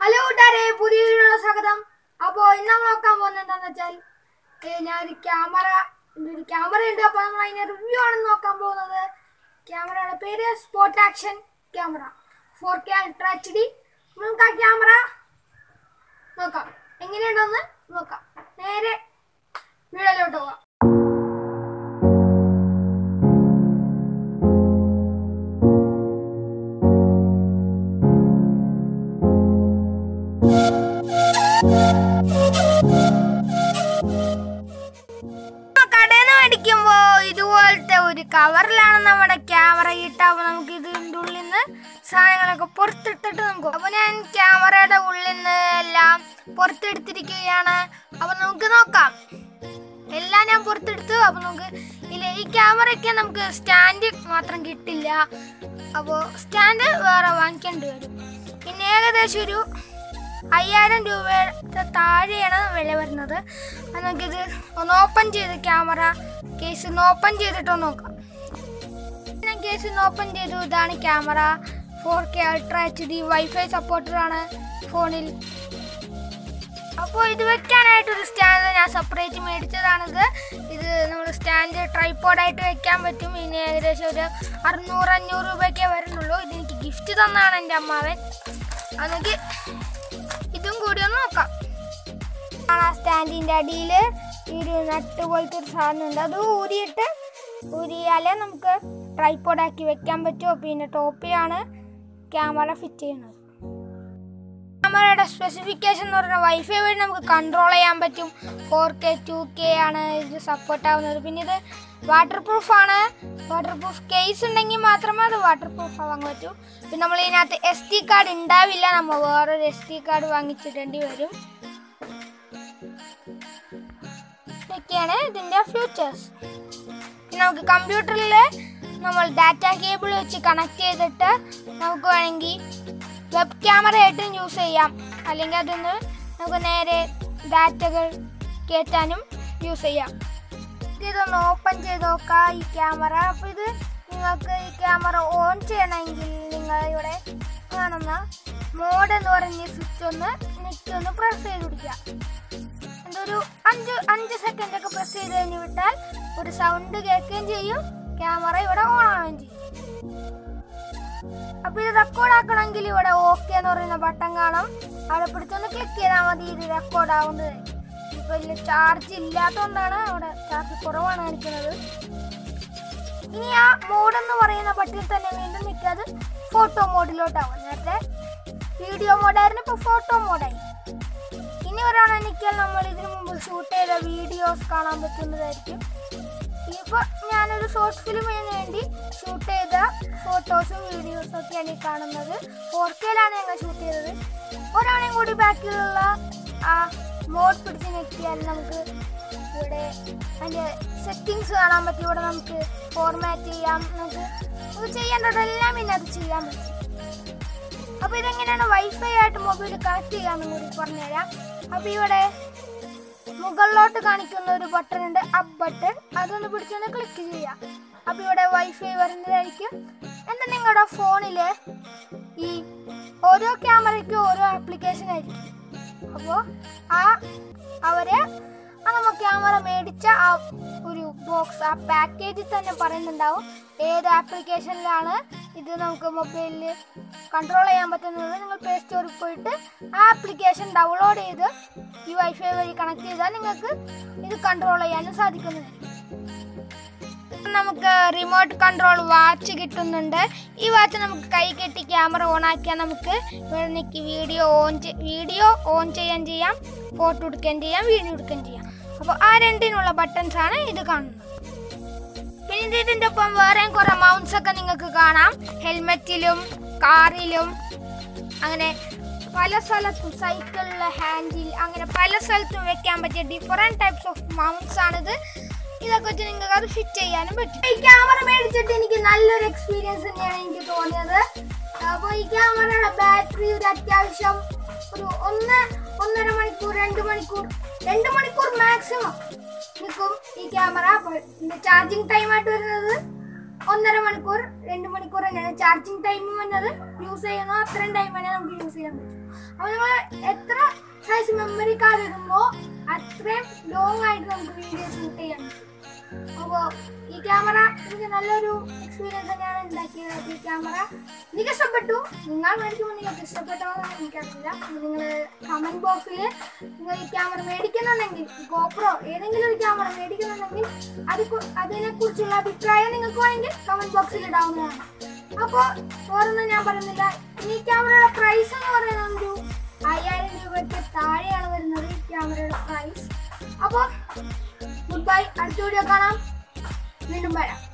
hello കൂട്ടുകാരെ പുതിയ വീഡിയോയുടെ സ്വാഗതം അപ്പോൾ ഇന്ന് നമ്മൾ നോക്കാൻ പോകുന്നത് എന്താണെന്ന് വെച്ചാൽ ഏ, ഞാനൊരു ക്യാമറ ഒരു ക്യാമറ ഉണ്ട് അപ്പോൾ നമ്മൾ അതിൻ്റെ റിവ്യൂ ആണ് നോക്കാൻ പോകുന്നത് ക്യാമറയുടെ പേര് spot action camera four K ultra H D നമുക്ക് ആ ക്യാമറ നോക്കാം എങ്ങനെയുണ്ടെന്ന് നോക്കാം നേരെ വീഡിയോയിലോട്ട് പോകാം കടയിൽ നിന്ന് മേടിക്കുമ്പോ ഇതുപോലത്തെ ഒരു കവറിലാണ് നമ്മുടെ ക്യാമറ കിട്ടുക അപ്പൊ നമുക്ക് ഇതിൻ്റെ ഉള്ളിൽ നിന്ന് സാധനങ്ങളൊക്കെ പുറത്തെടുത്തിട്ട് നമുക്ക് അപ്പൊ ഞാൻ ക്യാമറയുടെ ഉള്ളിൽ നിന്ന് എല്ലാം പുറത്തെടുത്തിരിക്കുകയാണ് അപ്പൊ നമുക്ക് നോക്കാം എല്ലാം ഞാൻ പുറത്തെടുത്തു അപ്പൊ നമുക്ക് ഇല്ല ഈ ക്യാമറയ്ക്ക് നമുക്ക് സ്റ്റാൻഡ് മാത്രം കിട്ടില്ല അപ്പോൾ സ്റ്റാൻഡ് വേറെ വാങ്ങിക്കേണ്ടി വരും പിന്നെ ഏകദേശം ഒരു അയ്യായിരം രൂപയുടെ താഴെയാണ് വില വരുന്നത് അത് നമുക്കിത് ഒന്ന് ഓപ്പൺ ചെയ്ത് ക്യാമറ കേസ് ഒന്ന് ഓപ്പൺ ചെയ്തിട്ടൊന്ന് നോക്കാം ഞാൻ കേസ് ഒന്ന് ഓപ്പൺ ചെയ്തു ഇതാണ് camera four K ultra H D wifi സപ്പോർട്ടറാണ് ഫോണിൽ അപ്പോൾ ഇത് വെക്കാനായിട്ട് ഒരു സ്റ്റാൻഡ് ഞാൻ സെപ്പറേറ്റ് മേടിച്ചതാണിത് ഇത് നമ്മൾ സ്റ്റാൻഡ് ട്രൈപ്പോഡായിട്ട് വെക്കാൻ പറ്റും ഇനി ഏകദേശം ഒരു അറുന്നൂറ് അഞ്ഞൂറ് രൂപയൊക്കെ വരുന്നുള്ളൂ ഇതെനിക്ക് ഗിഫ്റ്റ് തന്നാണ് എൻ്റെ അമ്മാവൻ അത് നോക്കി ഇതും കൂടി ഒന്ന് നോക്കാം ആ സ്റ്റാൻഡിൻ്റെ അടിയിൽ ഈ ഒരു നട്ട് പോലത്തെ ഒരു സാധനം ഉണ്ട് അത് ഊരിയിട്ട് ഊരിയാലേ നമുക്ക് ട്രൈപ്പോഡാക്കി വെക്കാൻ പറ്റുമോ പിന്നെ ടോപ്പിലാണ് ക്യാമറ ഫിറ്റ് ചെയ്യുന്നത് ക്യാമറയുടെ സ്പെസിഫിക്കേഷൻ എന്ന് പറഞ്ഞാൽ വൈഫൈ വഴി നമുക്ക് കൺട്രോൾ ചെയ്യാൻ പറ്റും ഫോർ കെ ടു കെ ആണ് ഇത് സപ്പോർട്ട് ആവുന്നത് പിന്നെ ഇത് വാട്ടർ പ്രൂഫ് ആണ് വാട്ടർ പ്രൂഫ് കേസ് ഉണ്ടെങ്കിൽ മാത്രമേ അത് വാട്ടർ പ്രൂഫ് ആവാൻ പറ്റൂ പിന്നെ നമ്മൾ ഇതിനകത്ത് എസ് ഡി കാർഡ് ഉണ്ടാവില്ല നമ്മൾ വേറൊരു എസ് ഡി കാർഡ് വാങ്ങിച്ചിടേണ്ടി വരും ഇതൊക്കെയാണ് ഇതിൻ്റെ ഫ്യൂച്ചേഴ്സ് പിന്നെ നമുക്ക് കമ്പ്യൂട്ടറിൽ നമ്മൾ ഡാറ്റ കേബിൾ വെച്ച് കണക്ട് ചെയ്തിട്ട് നമുക്ക് വേണമെങ്കിൽ വെബ് ക്യാമറ ആയിട്ടും യൂസ് ചെയ്യാം അല്ലെങ്കിൽ അതൊന്ന് നമുക്ക് നേരെ ഡാറ്റകൾ കയറ്റാനും യൂസ് ചെയ്യാം ഇതൊന്ന് ഓപ്പൺ ചെയ്ത് നോക്കാം ഈ ക്യാമറ അപ്പോൾ ഇത് നിങ്ങൾക്ക് ഈ ക്യാമറ ഓൺ ചെയ്യണമെങ്കിൽ നിങ്ങൾ ഇവിടെ കാണുന്ന മോഡ് എന്ന് പറഞ്ഞ സ്വിച്ച് ഒന്ന് നെറ്റ് ഒന്ന് പ്രസ് ചെയ്ത് പിടിക്കുക എന്തൊരു അഞ്ച് അഞ്ച് സെക്കൻഡ് ഒക്കെ പ്രസ് ചെയ്ത് കഴിഞ്ഞ് വിട്ടാൽ ഒരു സൗണ്ട് കേൾക്കുകയും ചെയ്യും ക്യാമറ ഇവിടെ ഓൺ ആവുകയും ചെയ്യും അപ്പൊ ഇത് റെക്കോർഡ് ആക്കണമെങ്കിൽ ഇവിടെ ഓക്കെ എന്ന് പറയുന്ന ബട്ടൺ കാണും അവിടെ പിടിച്ചൊന്ന് ക്ലിക്ക് ചെയ്താൽ മതി ഇത് റെക്കോർഡ് ആവുന്നത് ഇപ്പൊ ഇതിൽ ചാർജ് ഇല്ലാത്തതുകൊണ്ടാണ് അവിടെ ചാർജ് കുറവാണ് കാണിക്കുന്നത് ഇനി ആ മോഡ് എന്ന് പറയുന്ന ബട്ടണിൽ തന്നെ വീണ്ടും നിൽക്കാത് ഫോട്ടോ മോഡിലോട്ടാവും നേരത്തെ വീഡിയോ മോഡായിരുന്നു ഇപ്പൊ ഫോട്ടോ മോഡായി ഇനി ഒരാളെ നിൽക്കാൻ നമ്മൾ ഇതിനു മുമ്പ് ഷൂട്ട് ചെയ്ത വീഡിയോസ് കാണാൻ പറ്റുന്നതായിരിക്കും ഇപ്പോൾ ഞാനൊരു ഷോർട്ട് ഫിലിമിന് വേണ്ടി ഷൂട്ട് ചെയ്ത ഫോട്ടോസും വീഡിയോസും ഒക്കെയാണ് ഈ കാണുന്നത് ഫോർ കെയിലാണ് ഞങ്ങൾ ഷൂട്ട് ചെയ്തത് ഒരാളെയും കൂടി ബാക്കിലുള്ള ആ മോഡ് പിടിച്ച് ഞെക്കിയാൽ നമുക്ക് ഇവിടെ അതിൻ്റെ സെറ്റിങ്സ് കാണാൻ പറ്റും ഇവിടെ നമുക്ക് ഫോർമാറ്റ് ചെയ്യാം നമുക്ക് നമുക്ക് ചെയ്യേണ്ടതെല്ലാം ഇതിനകത്ത് ചെയ്യാൻ പറ്റും അപ്പോൾ ഇതെങ്ങനെയാണ് വൈഫൈ ആയിട്ട് മൊബൈൽ കണക്ട് ചെയ്യാമെന്നും കൂടി പറഞ്ഞുതരാം അപ്പോൾ ഇവിടെ മുകളിലോട്ട് കാണിക്കുന്ന ഒരു ബട്ടൺ ഉണ്ട് അപ്പ് ബട്ടൺ അതൊന്ന് പിടിച്ചൊന്ന് ക്ലിക്ക് ചെയ്യാം അപ്പോൾ ഇവിടെ വൈഫൈ വരുന്നതായിരിക്കും എന്നിട്ട് നിങ്ങളുടെ ഫോണിൽ ഈ ഓരോ ക്യാമറയ്ക്കും ഓരോ ആപ്ലിക്കേഷൻ ആയിരിക്കും അപ്പോൾ ആ അവര് ആ നമ്മൾ ക്യാമറ മേടിച്ച ആ ഒരു ബോക്സ് ആ പാക്കേജിൽ തന്നെ പറയുന്നുണ്ടാവും ഏത് ആപ്ലിക്കേഷനിലാണ് ഇത് നമുക്ക് മൊബൈലിൽ കൺട്രോൾ ചെയ്യാൻ പറ്റുന്നത് നിങ്ങൾ പ്ലേ സ്റ്റോറിൽ പോയിട്ട് ആ ആപ്ലിക്കേഷൻ ഡൗൺലോഡ് ചെയ്ത് ഈ വൈഫൈ വഴി കണക്ട് ചെയ്താൽ നിങ്ങൾക്ക് ഇത് കൺട്രോൾ ചെയ്യാനും സാധിക്കുന്നതായിരിക്കും നമുക്ക് റിമോട്ട് കൺട്രോൾ വാച്ച് കിട്ടുന്നുണ്ട് ഈ വാച്ച് നമുക്ക് കൈ കെട്ടി ക്യാമറ ഓൺ ആക്കിയാൽ നമുക്ക് ഇവിടെ നിൽക്കി വീഡിയോ ഓൺ വീഡിയോ ഓൺ ചെയ്യാൻ ചെയ്യാം ഫോട്ടോ എടുക്കുകയും ചെയ്യാം വീഡിയോ എടുക്കുകയും ചെയ്യാം അപ്പോൾ ആ രണ്ടിനുള്ള ബട്ടൺസ് ആണ് ഇത് കാണുന്നത് പിന്നെ ഇത് ഇതിൻ്റെ ഒപ്പം വേറെയും കുറേ മൗണ്ട്സ് ഒക്കെ നിങ്ങൾക്ക് കാണാം ഹെൽമെറ്റിലും കാറിലും അങ്ങനെ പല സ്ഥലത്തും സൈക്കിളിലെ ഹാൻഡിൽ അങ്ങനെ പല സ്ഥലത്തും വെക്കാൻ പറ്റിയ ഡിഫറെൻറ്റ് ടൈപ്സ് ഓഫ് മൗണ്ട്സ് ആണിത് ഇതൊക്കെ വെച്ച് നിങ്ങൾക്ക് അത് ഫിറ്റ് ചെയ്യാനും പറ്റും ഈ ക്യാമറ മേടിച്ചിട്ട് എനിക്ക് നല്ലൊരു എക്സ്പീരിയൻസ് തന്നെയാണ് എനിക്ക് തോന്നിയത് അപ്പോൾ ഈ ക്യാമറയുടെ ബാറ്ററി ഒരു അത്യാവശ്യം ഒരു ഒന്ന് ഒന്നര മണിക്കൂർ രണ്ട് മണിക്കൂർ രണ്ട് മണിക്കൂർ മാക്സിമം നിൽക്കും ഈ ക്യാമറ അപ്പോൾ ഇതിന്റെ ചാർജിങ് ടൈം ആയിട്ട് വരുന്നത് ഒന്നര മണിക്കൂർ രണ്ട് മണിക്കൂർ തന്നെയാണ് ചാർജിങ് ടൈം വന്നത് യൂസ് ചെയ്യുന്ന അത്രയും ടൈം തന്നെ നമുക്ക് യൂസ് ചെയ്യാൻ പറ്റും അപ്പോൾ നിങ്ങൾ എത്ര സൈസ് മെമ്മറി കാർഡ് ഇടുമ്പോൾ അത്രയും ലോങ് ആയിട്ട് നമുക്ക് വീഡിയോ ഷൂട്ട് ചെയ്യാൻ പറ്റും അപ്പോൾ ഈ ക്യാമറ എനിക്ക് നല്ലൊരു എക്സ്പീരിയൻസ് തന്നെയാണ് ഉണ്ടാക്കിയത് ഈ ക്യാമറ എനിക്ക് ഇഷ്ടപ്പെട്ടു നിങ്ങൾ മേടിക്കുമ്പോൾ നിങ്ങൾക്ക് ഇഷ്ടപ്പെട്ടോ എന്ന് എനിക്കറിയില്ല നിങ്ങൾ കമൻറ്റ് ബോക്സിൽ നിങ്ങൾ ഈ ക്യാമറ മേടിക്കുന്നുണ്ടെങ്കിൽ ഗോപ്രോ ഏതെങ്കിലും ഒരു ക്യാമറ മേടിക്കുന്നുണ്ടെങ്കിൽ അത് അതിനെക്കുറിച്ചുള്ള അഭിപ്രായം നിങ്ങൾക്ക് വേണമെങ്കിൽ കമൻറ്റ് ബോക്സിൽ ഇടാവുന്നതാണ് അപ്പോൾ വേറൊന്നും ഞാൻ പറയുന്നില്ല ഈ ക്യാമറയുടെ പ്രൈസ് എന്ന് പറയുന്നത് ഒരു അയ്യായിരം രൂപയ്ക്ക് താഴെയാണ് വരുന്നത് ഈ ക്യാമറയുടെ പ്രൈസ് അപ്പോൾ ഗുഡ് ബൈ അടുത്ത വീഡിയോ കാണാം വീണ്ടും വരാം